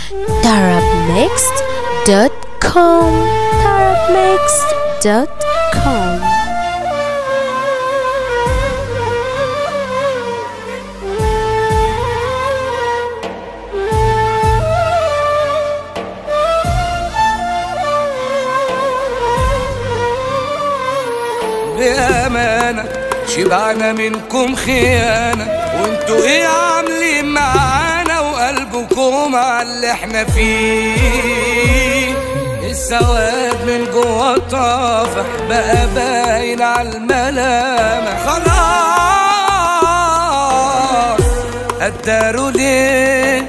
tarabmixed.com tarabmixed.com بأمانة شبعنا منكم خيانة وانتوا ايه عاملين معانا وقلبكم على اللي احنا فيه السواد من جوه طافح بقى باين على الملامح خلاص قدروا ليه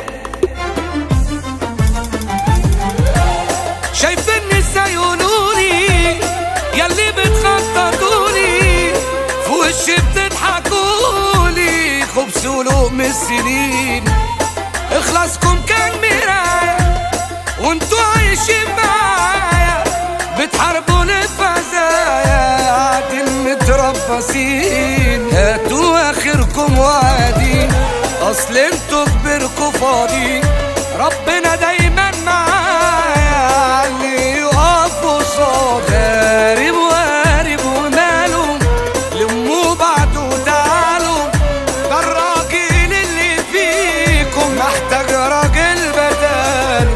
شايفين ازاي يقولولي ياللي بتخططولي في وشي بتضحكولي خبز ولقم السنين اخلاصكم كان مراية وانتوا عايشين معايا بتحاربوا الفزايا قاعدين متربصين هاتوا اخركم وعادي اصل انتوا كبركوا فاضي ربنا دايما معايا اللي يقف قصاد غارب وقارب وماله لموا بعض وتعالوا ده الراجل اللي فيكم محتاج راجل بداله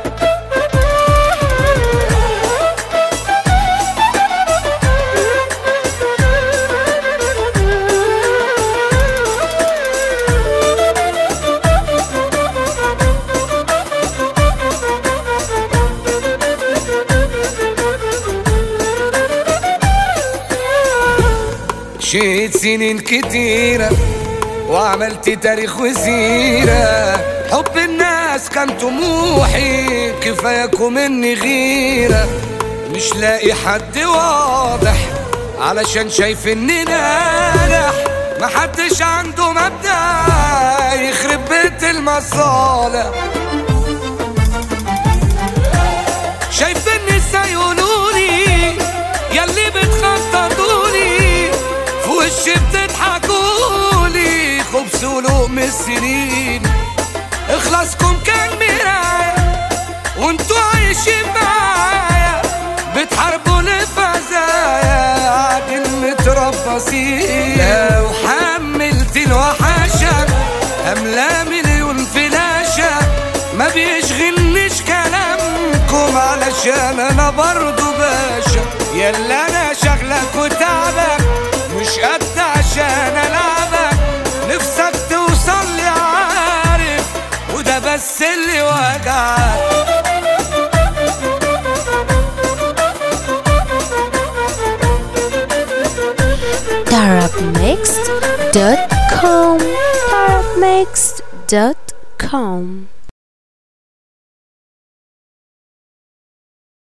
مشيت سنين كتيرة وعملت تاريخ وسيرة حب الناس كان طموحي كفاياكم مني غيرة مش لاقي حد واضح علشان شايف اني ناجح محدش عنده مبدأ يخرب بيت المصالح شايفين ازاي يقولولي ياللي بتخططولي في وشي بتضحكولي خبز ولقم السنين اخلاصكم كان مراية وانتوا عايشين معايا بتحاربوا الفزايا قاعدين متربصين لو حملت الوحشة أملا مليون فلاشة ما بيشغلنيش كلامكم علشان انا برضو باشا يلا انا شغلك وتعبك مش قد عشان العبك نفسك توصل لي عارف وده بس اللي وجعك tarabmixed.com tarabmixed.com